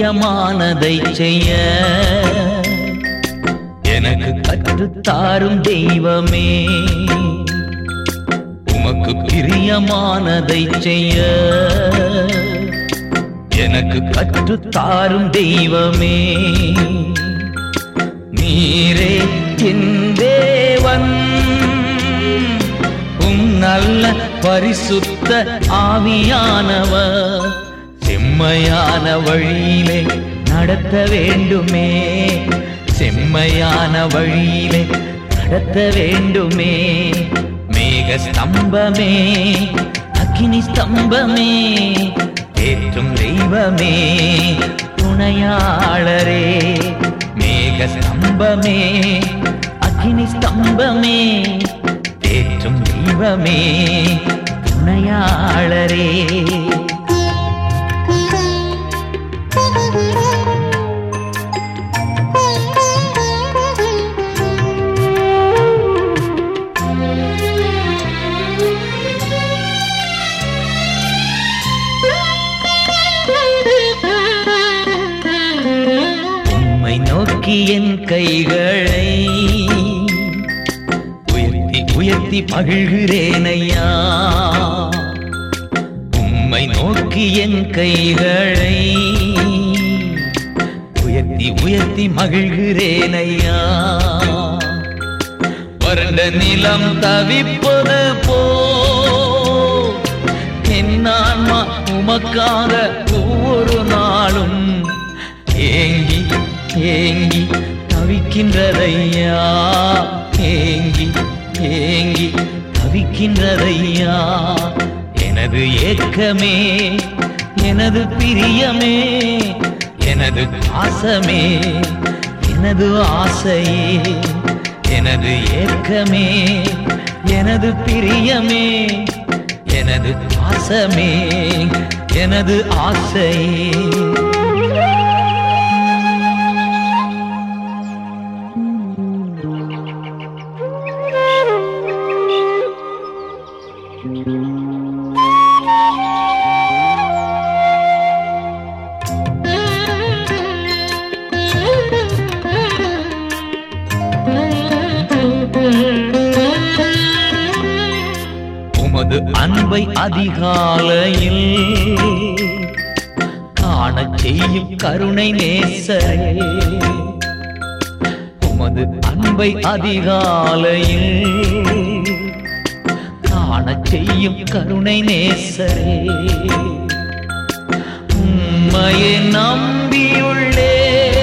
பிரியமானதை செய்ய எனக்கு கற்றுத்தாரும் தெய்வமே உமக்கு பிரியமானதை செய்ய எனக்கு கற்றுத்தாரும் தெய்வமே நீரே என் தேவன் உம் நல்ல பரிசுத்த ஆவியானவர் செம்மையான வழியிலே நடத்த வேண்டுமே செம்மையான வழியிலே நடத்த வேண்டுமே மேக ஸ்தம்பமே அக்கினி ஸ்தம்பமே ஏற்றும் தெய்வமே துணையாளரே மேக ஸ்தம்பமே அக்கினி ஸ்தம்பமே தேற்றும் தெய்வமே துணையாளரே உம்மை நோக்கி என் கைகளை உயர்த்தி உயர்த்தி மகிழ்கிறேன் ஐயா உம்மை நோக்கி என் கைகளை உயர்த்தி உயர்த்தி மகிழ்கிறேன் ஐயா வறண்ட நிலம் தவிப்பது போ என் ஆன்மா உமக்காக ஒவ்வொரு நாளும் ஏங்கி ஏங்கி தவிக்கின்றதையா ஏங்கி ஏங்கி தவிக்கின்றதையா எனது ஏக்கமே எனது பிரியமே எனது பாசமே எனது ஆசையே எனது ஏக்கமே எனது பிரியமே எனது பாசமே எனது ஆசையே உமது அன்பை அதிகாலையில் காணச் செய்யும் கருணை நேசரே உமது அன்பை அதிகாலையில் காணச் செய்யும் கருணை நேசரே உம்மையை நம்பியுள்ளே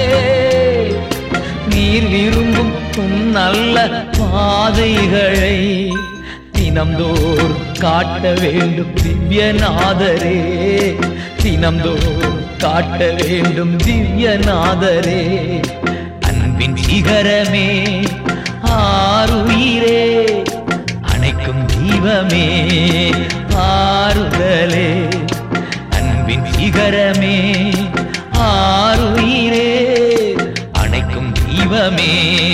நீர் விரும்பும் உம் நல்ல பாதைகளை தினம்தோறும் காட்ட வேண்டும் திவ்யநாதரே தினம்தோறும் காட்ட வேண்டும் திவ்யநாதரே அன்பின் சிகரமே ஆறுயிரே அணைக்கும் தீபமே ஆறுதலே அன்பின் சிகரமே ஆறுயிரே அணைக்கும் தீபமே